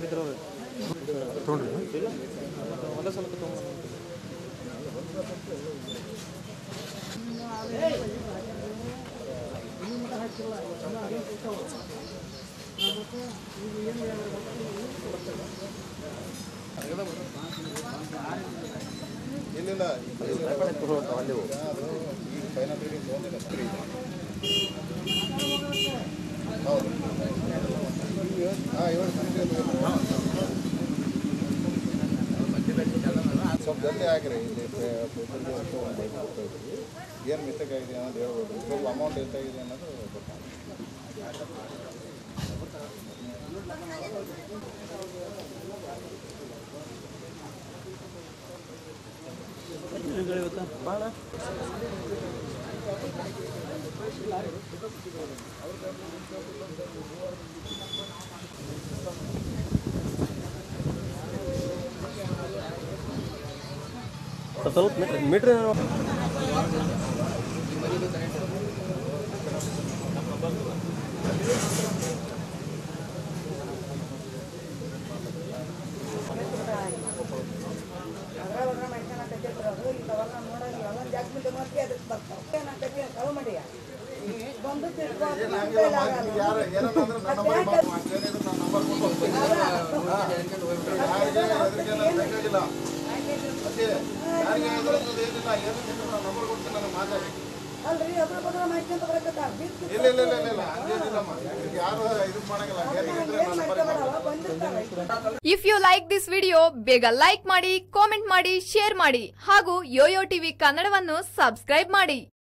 ಕೊಟ್ಟಿದ್ರು ತೊಗೊಂಡ್ರಿ ಇಲ್ಲ ಒಂದೇ ಸಲ ತೊಗೊಂಡು ಇಲ್ಲಿಲ್ಲ ಅದು ಈ ಫೈನಲ್ ರೀಡಿಂಗ್ ತೊಗೊಂಡಿಲ್ಲ ತ್ರೀ ಹೌದು ಹಾಂ ಏಳು ಸ್ವಲ್ಪ ಜಲ್ದಿ ಹಾಕಿರಿ ಇಲ್ಲಿ ಪೇಪರ್ಗೆ ಒಂದು ಬೈಕ್ ಕೊಡ್ತಾಯಿದ್ರಿ ಏನು ಮಿಸ್ಟೇಕ್ ಆಗಿದೆ ಅನ್ನೋದು ಹೇಳ್ಬೋದು ಸ್ವಲ್ಪ ಅಮೌಂಟ್ ಎಷ್ಟಾಗಿದೆ ಅನ್ನೋದು ಗೊತ್ತಾಗುತ್ತೆ ಇವತ್ತು ಭಾಳ ಸ್ವಲ್ಪ ಮೀಟ್ರ್ ಮೀಟ್ರ್ ಯಾರು ಏನಂದ್ರೆ ನನ್ನ ನಂಬರ್ ಏನಿದ್ರು ನನ್ನ ನಂಬರ್ ಕೊಟ್ಟು ಹೋಗ್ತೀನಿ ಯಾರಿಗೆ ಎದುರಿಗೇನು ಬೇಕಾಗಿಲ್ಲ ಅದೇ ಯಾರಿಗೆ ಎದುರಿಸೋದು ಏನಿಲ್ಲ ಏನಿದ್ರು ನಾನು ನಂಬರ್ ಕೊಡ್ತೀನಿ ನನಗೆ ಮಾತಾಡಿ ಇಲ್ಲ ಇಲ್ಲ ಇಲ್ಲ ಇಲ್ಲ ಇಲ್ಲ ಹಂಗೇನಿಲ್ಲಮ್ಮ ಯಾರು ಇದು ಮಾಡಂಗಿಲ್ಲ ಏನಿದ್ರೆ ನನ್ನ number if you like this video ಬೇಗ ಲೈಕ್ ಮಾಡಿ ಕಾಮೆಂಟ್ ಮಾಡಿ ಶೇರ್ ಮಾಡಿ ಹಾಗೂ ಯೋಯೋ ಟಿವಿ ಕನ್ನಡವನ್ನು ಸಬ್ಸ್ಕ್ರೈಬ್ ಮಾಡಿ